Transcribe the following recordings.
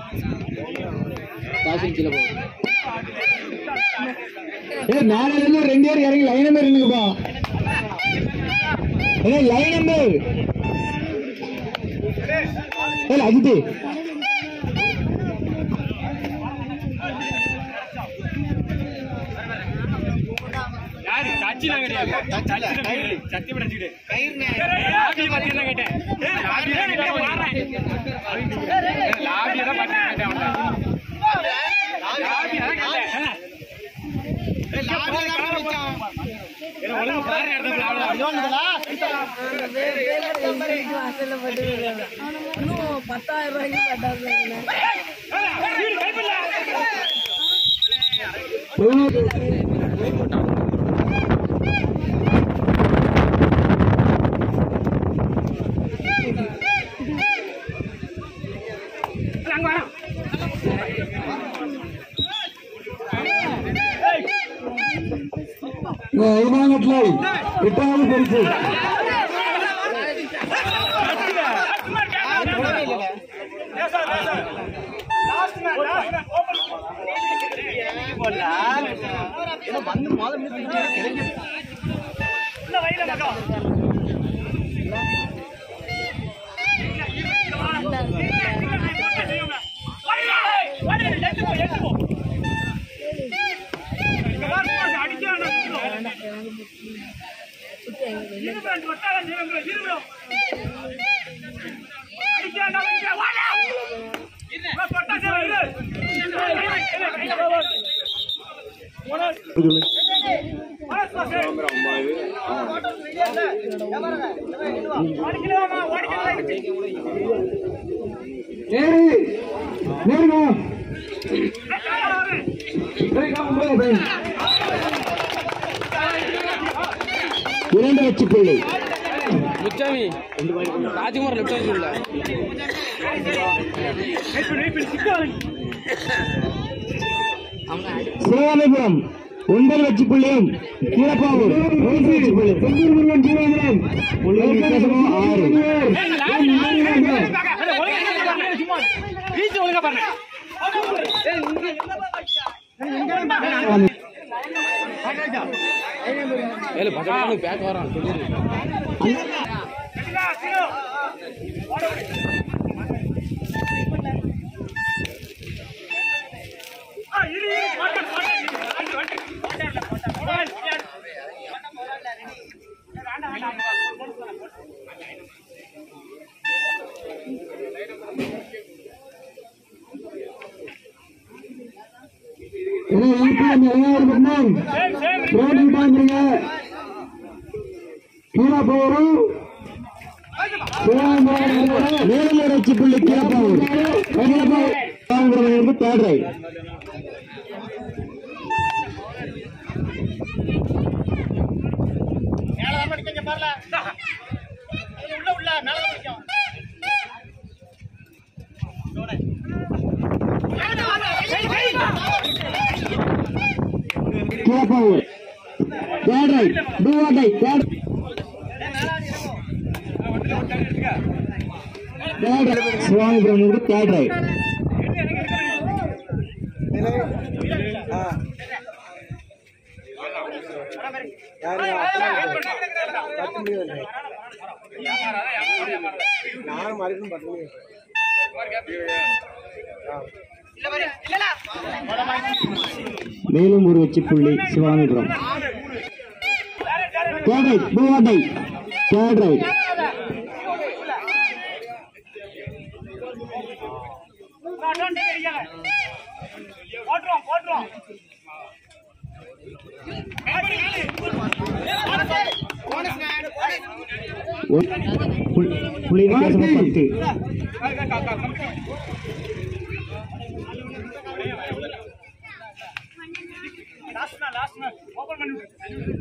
Causing கீழே போகும் ஏ மேல இருந்து ரெண்டு பேரும் இறங்கி லைன் நம்பர் இருந்துப்பா ஏ லைன் நம்பர் ஏ அஜித் யாரு சச்சிலாம் கிடையாது சச்சி சத்தி படைச்சிட்டு லாபி பத்தி தான் கேட்டேன் லாபி தான் கேட்டேன் லாபி தான் பத்தி கேட்டேன் லாபி தான் கேட்டேன் ஒழுங்கு பாரு இடத்துல இன்னும் பத்தாயிரம் ரூபாய்க்கு கட்டாது ஐமாங்கட்லை எட்டாவது பரிசு நேரு நேருங்க இரண்டு லட்ச பிள்ளை முச்சாமி ராஜ்குமார் லெஃப்ட் ஹேண்ட் சொல்ல சிவகாமிபுரம் ஒன்பது லட்ச பிள்ளையும் கீழப்பாவூர் ஒன்று லட்ச பிள்ளை செந்தூர் முருகன் கீழாபுரம் புள்ளி வித்தியாசமோ ஆறு பீச் ஒழுங்கா பாருங்க ஏழு பச்சை பேக் வரான் சொல்லிடு ஏன்னா ஈபி அந்த இளைஞர் பட்டம் ரோடு பாக்குறீங்க கீழப்பாவூரும் சிவகாமிபுரம் ஏழு லட்ச பிள்ளை Keelapavoor Keelapavoor Sivagamipuram third right Keelapavoor third right do or die third third Sivagamipuram third right மேலும் ஒரு வெற்றி புள்ளி Sivamipuram third right do or die third right போட்டுருவோம் போட்டுருவோம் புள்ளி வித்தியாசம் பத்து லாஸ்ட் மேல் லாஸ்ட் மேல் ஓபன் பண்ணி விடு.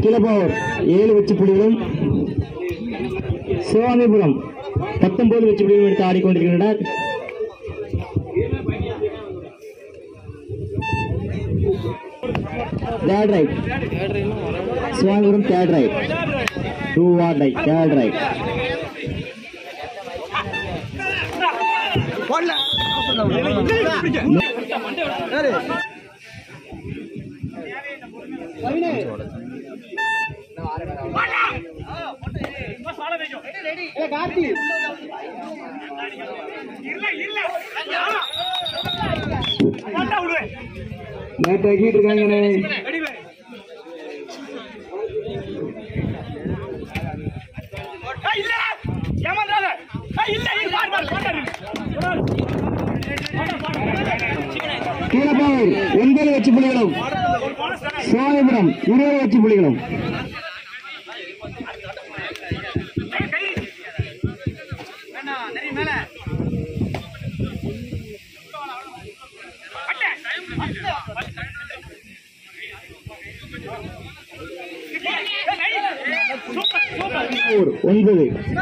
கீழப்பாவூர் ஏழு வெற்றி புள்ளிகளும் சிவாமிபுரம் பத்தொன்பது வெற்றி புள்ளிகளும் எடுத்து ஆடிக்கொண்டிருக்கின்றனர் third right Sivamipuram third right do or right third right நேற்று ஆக்கிட்டு இருக்காங்கண்ணே கீழப்பாவூர் ஒன்பது வெற்றி புள்ளிகளும் சிவாமிபுரம் இருபது வெற்றி புள்ளிகளும் ஊர் ஒன்பது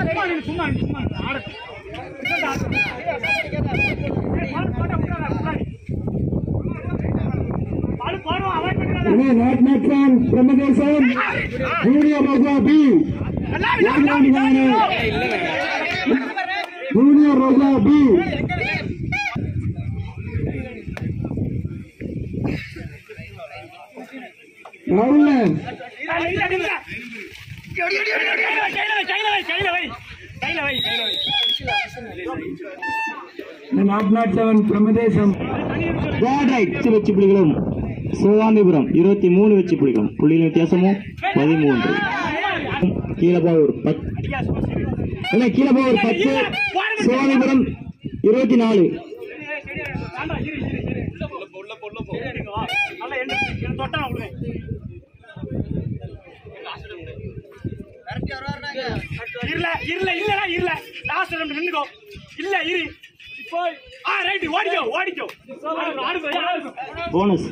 அண்ணே நாட் மேட்ரான் Brahmadesam junior Roja B junior Roja B ராகுல் நாட் நாட் செவன் பிரம்மதேசம் தேர்ட் ரைட் பத்து வெற்றி புள்ளிகளும் சிவகாமிபுரம் இருபத்தி மூணு வெற்றி புள்ளிகளும் புள்ளிகளின் வித்தியாசமும் பதிமூன்று கீழப்பாவூர் பத்து இல்லை கீழப்பாவூர் பத்து சிவகாமிபுரம் இருபத்தி நாலு இருல இருல இல்லடா இருல லாஸ்ட் ரெண்டு நின்னுக்கோ இல்ல இரு இப்போ ஆ ரைட் ஓடிக்கோ ஓடிக்கோ ஆடு ஆடு போனஸ்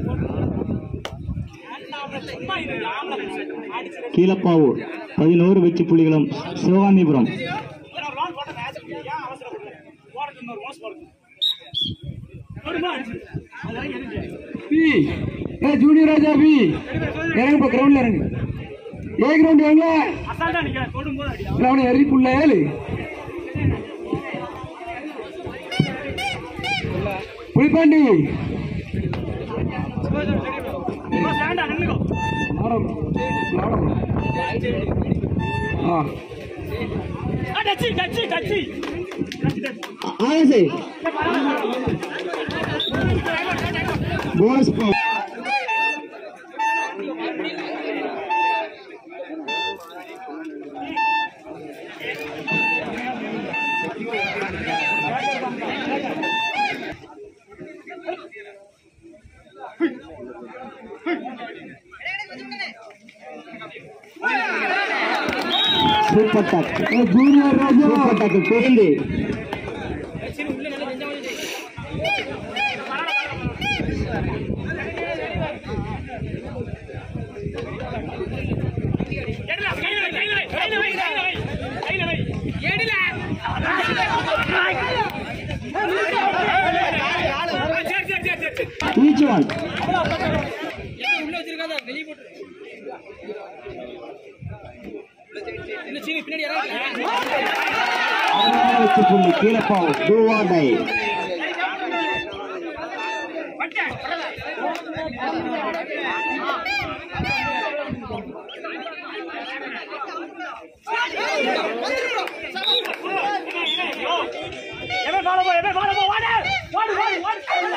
கீழப்பாவூர் பதினோரு வெற்றி புள்ளிகளும் Sivagamipuram B A junior Raja B இறங்குப்பா கிரவுண்ட்ல இறங்கு ஏ கிரவுண்ட் வாங்க அசால்ட்டா நிக்கிறேன் தொடும்போது அடி இல்ல அவனை எறி புள்ள ஏழு புலிப்பாண்டி ஸ்டாண்டா நின்னுக்கோ ஆடம் ஆடம் ஆ ஆ டச்சி டச்சி டச்சி ஆகாசே போனஸ் சூப்பர் டாக் ஏ ஜூனியர் ராஜா சூப்பர் டாக் பேருந்து எடுடா கையில வை கையில வை கையில வை கையில வை கையில வை எடுடா சரி சரி சரி சரி ஈச் ஒன் வெற்றி புள்ளி கீழப்பாவூர் டூவாடை எவன் ஃபாலோ போ எவன் ஃபாலோ போ வாடு வாடு வாடு வாடு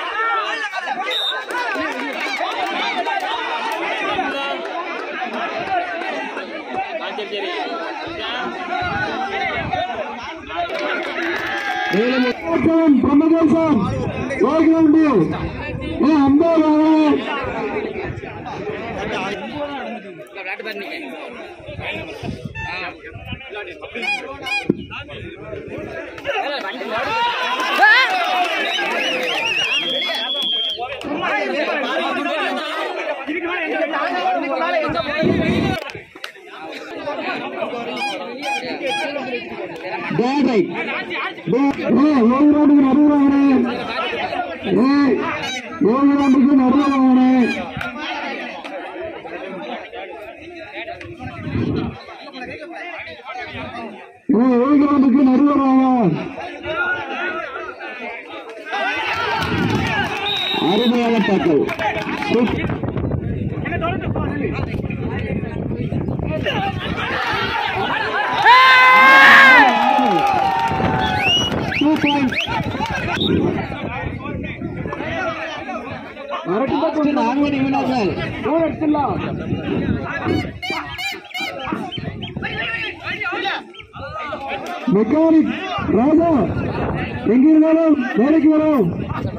பிரம்மதேசம் பிரம்மதேசம் ஏ கிரவுண்ட் ஏ அம்பா வாங்க இதுக்கு மேல எங்க பேட் ரைட் ஏழு ரவுண்டுக்கு நடுவுறாங்கண்ணே ஏய் ஏழு ரவுண்டுக்கு நடுவுறாங்கண்ணே ஏய் ஏழு ரவுண்டுக்கு நடுவுறாங்க அருமையான தாக்கல் சூப்பர் டூ பாயிண்ட் அரட்டு பக்கம் நான்கு நிமிடங்கள் நூறு எடுத்துடலாம் மெக்கானிக் ராஜா எங்க இருந்தாலும் வேலைக்கு வரும்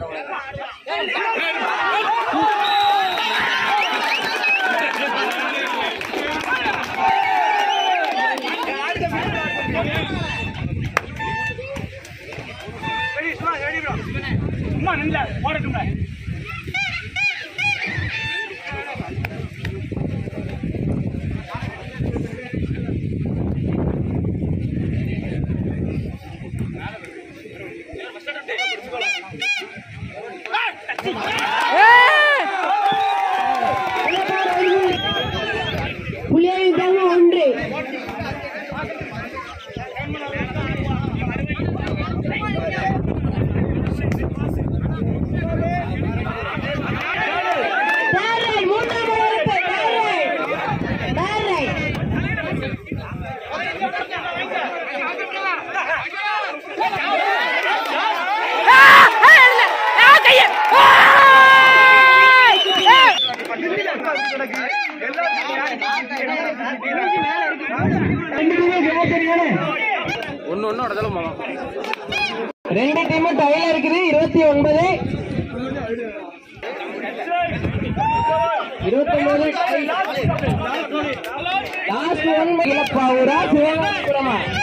சும்மா நில்ல போடட்டும்ல புளியாயுதம் ஒன்று Barrel, மூன்றாவது வகுப்பு, barrel. Barrel. ஒன்று ஒன்று உடச்சல போகலாம் ரெண்டு டீமும் டைல இருக்குது இருபத்தி ஒன்பது இருபத்தி ஒன்பது லாஸ்ட் ஒன் இலப்பாவூரா சிவகாசிபுரமா